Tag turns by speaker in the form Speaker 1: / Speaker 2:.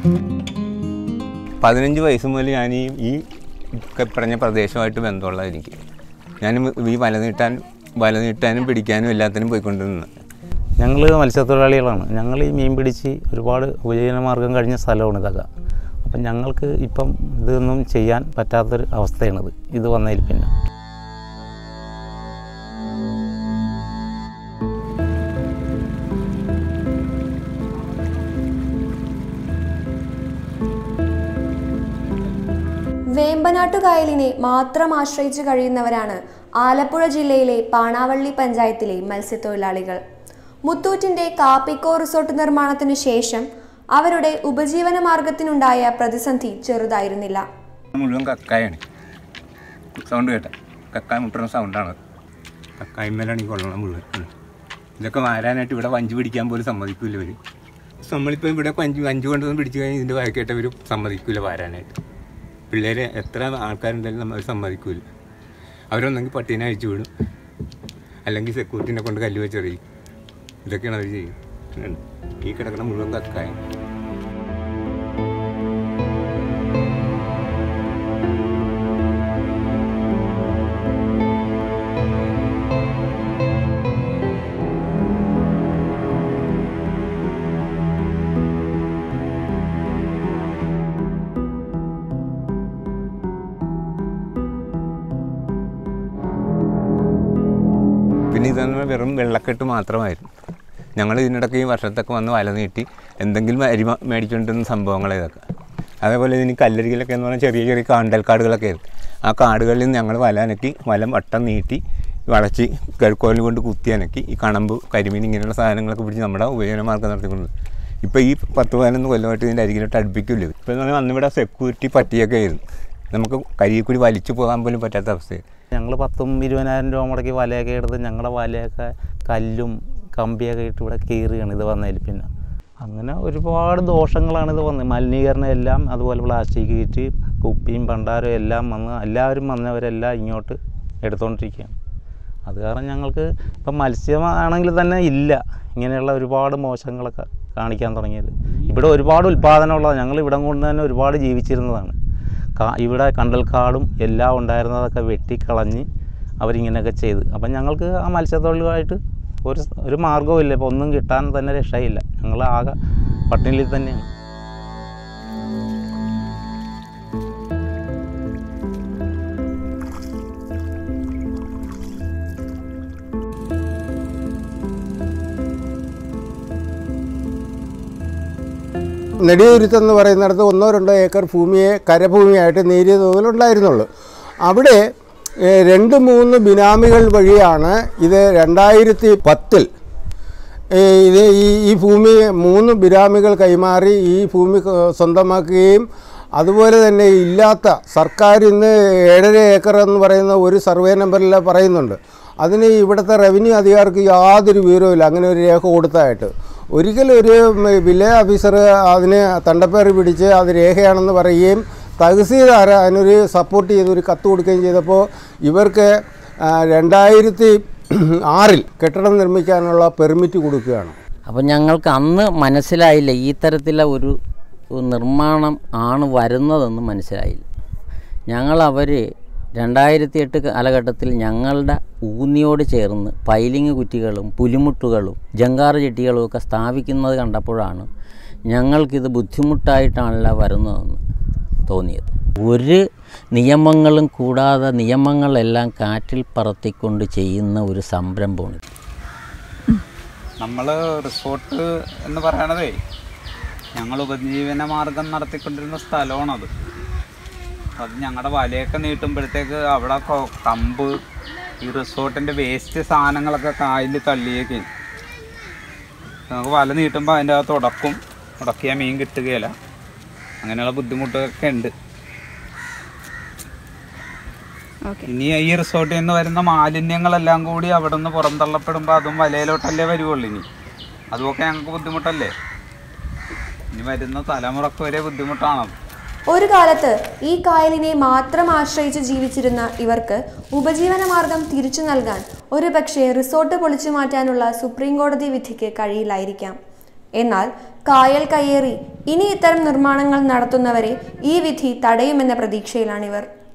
Speaker 1: പതിനഞ്ച് വയസ്സ് മുതൽ ഞാൻ ഈ ഈ ഒക്കെ പറഞ്ഞ പ്രദേശമായിട്ട് ബന്ധമുള്ള എനിക്ക് ഞാൻ ഈ വല നീട്ടാൻ വല നീട്ടാനും പിടിക്കാനും എല്ലാത്തിനും പോയിക്കൊണ്ടിരുന്നത്
Speaker 2: ഞങ്ങൾ മത്സ്യത്തൊഴിലാളികളാണ് ഞങ്ങൾ ഈ മീൻ പിടിച്ച് ഒരുപാട് ഉപജീവന മാർഗം കഴിഞ്ഞ സ്ഥലമാണ് ഇതൊക്കെ അപ്പം ഞങ്ങൾക്ക് ഇപ്പം ഇതൊന്നും ചെയ്യാൻ പറ്റാത്തൊരു അവസ്ഥയാണിത് ഇത് വന്നതിൽ പിന്നെ
Speaker 3: വേമ്പനാട്ടുകായലിനെ മാത്രം ആശ്രയിച്ചു കഴിയുന്നവരാണ് ആലപ്പുഴ ജില്ലയിലെ പാണാവള്ളി പഞ്ചായത്തിലെ മത്സ്യത്തൊഴിലാളികൾ മുത്തൂറ്റിന്റെ കാപ്പിക്കോ റിസോർട്ട് നിർമ്മാണത്തിനു ശേഷം അവരുടെ ഉപജീവന മാർഗത്തിനുണ്ടായ പ്രതിസന്ധി ചെറുതായിരുന്നില്ല
Speaker 1: മുഴുവൻ കക്കായാണ് സൗണ്ട് കേട്ട കക്കായ മുട്ടുന്ന സൗണ്ടാണ് കക്കായ്മേലാണ് ഈ കൊള്ളണം മുഴുവൻ ഉം. ഇതൊക്കെ മാറാനായിട്ട് ഇവിടെ വഞ്ചി പിടിക്കാൻ പോലും സമ്മതിക്കില്ല ഇവർ നമ്മളിപ്പോൾ ഇവിടെ വഞ്ചി വഞ്ചി കൊണ്ടുവന്ന് പിടിച്ചു കഴിഞ്ഞാൽ ഇതിൻ്റെ വഴക്കേട്ട് ഇവർ സമ്മതിക്കില്ല വാരാനായിട്ട് പിള്ളേരെ എത്ര ആൾക്കാരുണ്ടെങ്കിലും നമ്മൾ സമ്മതിക്കില്ല അവരൊന്നെങ്കിൽ പട്ടീനെ അഴിച്ചു വിടും അല്ലെങ്കിൽ സെക്യൂരിറ്റിനെ കൊണ്ട് കല്ല് വെച്ചെറിയും ഇതൊക്കെയാണ് അവർ ചെയ്യുന്നത് ഈ കിടക്കുന്ന മുഴുവൻ കക്കായ പിന്നെ ഇതെന്ന് പറഞ്ഞാൽ വെറും വെള്ളക്കെട്ട് മാത്രമായിരുന്നു ഞങ്ങൾ ഇതിനിടയ്ക്ക് ഈ വർഷത്തൊക്കെ വന്ന് വല നീട്ടി എന്തെങ്കിലും അരി മ- മേടിച്ചുകൊണ്ടിരുന്ന സംഭവങ്ങൾ ഇതൊക്കെ അതേപോലെ ഇതിന് കല്ലരികിലൊക്കെ എന്ന് പറഞ്ഞാൽ ചെറിയ ചെറിയ കാണ്ടൽ കാടുകളൊക്കെ ആയിരുന്നു ആ കാടുകളിൽ നിന്ന് ഞങ്ങൾ വല അനക്കി വല വട്ടം നീട്ടി വളച്ച് കഴുക്കോലിൽ കൊണ്ട് കുത്തി അനക്കി ഈ കണമ്പ് കരിമീൻ ഇങ്ങനെയുള്ള സാധനങ്ങളൊക്കെ പിടിച്ച് നമ്മുടെ ഉപജീവന മാർഗ്ഗം നടത്തിക്കൊണ്ട് ഇപ്പോൾ ഈ പത്ത് പതിനൊന്ന് കൊല്ലമായിട്ട് ഇതിൻ്റെ അരികിലോട്ട് അടുപ്പിക്കില്ല ഇപ്പോൾ എന്ന് പറഞ്ഞാൽ അന്നിവിടെ സെക്യൂരിറ്റി പട്ടിയൊക്കെ ആയിരുന്നു നമുക്ക് കരിയിൽ കൂടി വലിച്ചു പോകാൻ പോലും പറ്റാത്ത അവസ്ഥയായിരുന്നു
Speaker 2: ഞങ്ങൾ പത്തും ഇരുപതിനായിരം രൂപ മുടക്കി വലയൊക്കെ എടുത്ത് ഞങ്ങളുടെ വലയൊക്കെ കല്ലും കമ്പിയൊക്കെ ഇട്ട് ഇവിടെ കീറുകയാണ് ഇത് വന്നതിൽ പിന്നെ അങ്ങനെ ഒരുപാട് ദോഷങ്ങളാണ് ഇത് വന്നത് മലിനീകരണം എല്ലാം അതുപോലെ പ്ലാസ്റ്റിക് ഇട്ട് കുപ്പിയും പണ്ടാരും എല്ലാം വന്ന് എല്ലാവരും വന്നവരെല്ലാം ഇങ്ങോട്ട് എടുത്തുകൊണ്ടിരിക്കുകയാണ് അത് കാരണം ഞങ്ങൾക്ക് ഇപ്പം മത്സ്യമാണെങ്കിൽ തന്നെ ഇല്ല ഇങ്ങനെയുള്ള ഒരുപാട് മോശങ്ങളൊക്കെ കാണിക്കാൻ തുടങ്ങിയത് ഇവിടെ ഒരുപാട് ഉൽപ്പാദനമുള്ളതാണ് ഞങ്ങൾ ഇവിടം കൊണ്ട് തന്നെ ഒരുപാട് ജീവിച്ചിരുന്നതാണ് കാ ഇവിടെ കണ്ടൽക്കാടും എല്ലാം ഉണ്ടായിരുന്നതൊക്കെ വെട്ടിക്കളഞ്ഞ് അവരിങ്ങനെയൊക്കെ ചെയ്ത് അപ്പം ഞങ്ങൾക്ക് ആ മത്സ്യത്തൊഴിലുമായിട്ട് ഒരു സ്- ഒരു മാർഗ്ഗവും ഇല്ല ഇപ്പോൾ ഒന്നും കിട്ടാൻ തന്നെ രക്ഷയില്ല ഞങ്ങൾ ആകെ പട്ടിണിയിൽ തന്നെയാണ്
Speaker 4: നെടിയുരുത്തെന്ന് പറയുന്നിടത്ത് ഒന്നോ രണ്ടോ ഏക്കർ ഭൂമിയെ കരഭൂമിയായിട്ട് നേരിയ തോതിലുണ്ടായിരുന്നുള്ളൂ അവിടെ ഏഹ്, രണ്ട് മൂന്ന് ബിനാമികൾ വഴിയാണ് ഇത് രണ്ടായിരത്തി പത്തിൽ ഇത് ഈ ഈ ഭൂമി മൂന്ന് ബിരാമികൾ കൈമാറി ഈ ഭൂമി ക- സ്വന്തമാക്കുകയും അതുപോലെ തന്നെ ഇല്ലാത്ത സർക്കാർ ഇന്ന് ഏഴര ഏക്കർ എന്ന് പറയുന്ന ഒരു സർവേ നമ്പറിൽ പറയുന്നുണ്ട് അതിന് ഇവിടുത്തെ റവന്യൂ അധികാരിക്ക് യാതൊരു വിവരവുമില്ല അങ്ങനെ ഒരു രേഖ കൊടുത്തതായിട്ട് ഒരിക്കലും ഒരു വില്ലേജ് ഓഫീസർ അതിന് തണ്ടപ്പേർ പിടിച്ച് അത് രേഖയാണെന്ന് പറയുകയും തഹസീൽദാർ അതിനൊരു സപ്പോർട്ട് ചെയ്ത് ഒരു കത്ത് കൊടുക്കുകയും ചെയ്തപ്പോൾ ഇവർക്ക് ആ, രണ്ടായിരത്തി ആറിൽ കെട്ടിടം നിർമ്മിക്കാനുള്ള പെർമിറ്റ് കൊടുക്കുകയാണ്
Speaker 5: അപ്പം ഞങ്ങൾക്ക് അന്ന് മനസ്സിലായില്ല ഈ തരത്തിലുള്ള ഒരു ഒരു നിർമ്മാണം ആണ് വരുന്നതെന്ന് മനസ്സിലായില്ല ഞങ്ങൾ അവർ രണ്ടായിരത്തി എട്ട് കാലഘട്ടത്തിൽ ഞങ്ങളുടെ ഊന്നിയോട് ചേർന്ന് പൈലിങ് കുറ്റികളും പുലിമുട്ടുകളും ജങ്കാറ് ചെട്ടികളും ഒക്കെ സ്ഥാപിക്കുന്നത് കണ്ടപ്പോഴാണ് ഞങ്ങൾക്കിത് ബുദ്ധിമുട്ടായിട്ടാണല്ലോ വരുന്നതെന്ന് തോന്നിയത് ഒരു നിയമങ്ങളും കൂടാതെ നിയമങ്ങളെല്ലാം കാറ്റിൽ പറത്തിക്കൊണ്ട് ചെയ്യുന്ന ഒരു സംരംഭമാണ്
Speaker 6: നമ്മൾ റിസോർട്ട് എന്ന് പറയണതേ ഞങ്ങൾ ഉപജീവന മാർഗം നടത്തിക്കൊണ്ടിരുന്ന സ്ഥലമാണത് അത് ഞങ്ങളുടെ വലയൊക്കെ നീട്ടുമ്പോഴത്തേക്ക് അവിടെ കൊ- കമ്പ് ഈ റിസോർട്ടിൻ്റെ വേസ്റ്റ് സാധനങ്ങളൊക്കെ കായലിൽ തള്ളിയേക്ക് നമുക്ക് വല നീട്ടുമ്പോൾ അതിൻ്റെ അകത്ത് ഉടക്കും ഉടക്കിയാൽ മീൻ കിട്ടുകയില്ല അങ്ങനെയുള്ള ബുദ്ധിമുട്ടൊക്കെ ഉണ്ട് ഇനി ഈ റിസോർട്ടിൽ നിന്ന് വരുന്ന മാലിന്യങ്ങളെല്ലാം കൂടി അവിടെ നിന്ന് പുറന്തള്ളപ്പെടുമ്പോൾ അതും വലയിലോട്ടല്ലേ വരുവുള്ളൂ ഇനി അതുമൊക്കെ ഞങ്ങൾക്ക് ബുദ്ധിമുട്ടല്ലേ ഇനി വരുന്ന തലമുറക്ക് വരെ ബുദ്ധിമുട്ടാണത്
Speaker 3: ഒരു കാലത്ത് ഈ കായലിനെ മാത്രം ആശ്രയിച്ച് ജീവിച്ചിരുന്ന ഇവർക്ക് ഉപജീവന മാർഗം തിരിച്ചു നൽകാൻ ഒരുപക്ഷെ റിസോർട്ട് പൊളിച്ചു മാറ്റാനുള്ള സുപ്രീം കോടതി വിധിക്ക് കഴിയില്ലായിരിക്കാം എന്നാൽ കായൽ കയ്യേറി ഇനി ഇത്തരം നിർമ്മാണങ്ങൾ നടത്തുന്നവരെ ഈ വിധി തടയുമെന്ന പ്രതീക്ഷയിലാണിവർ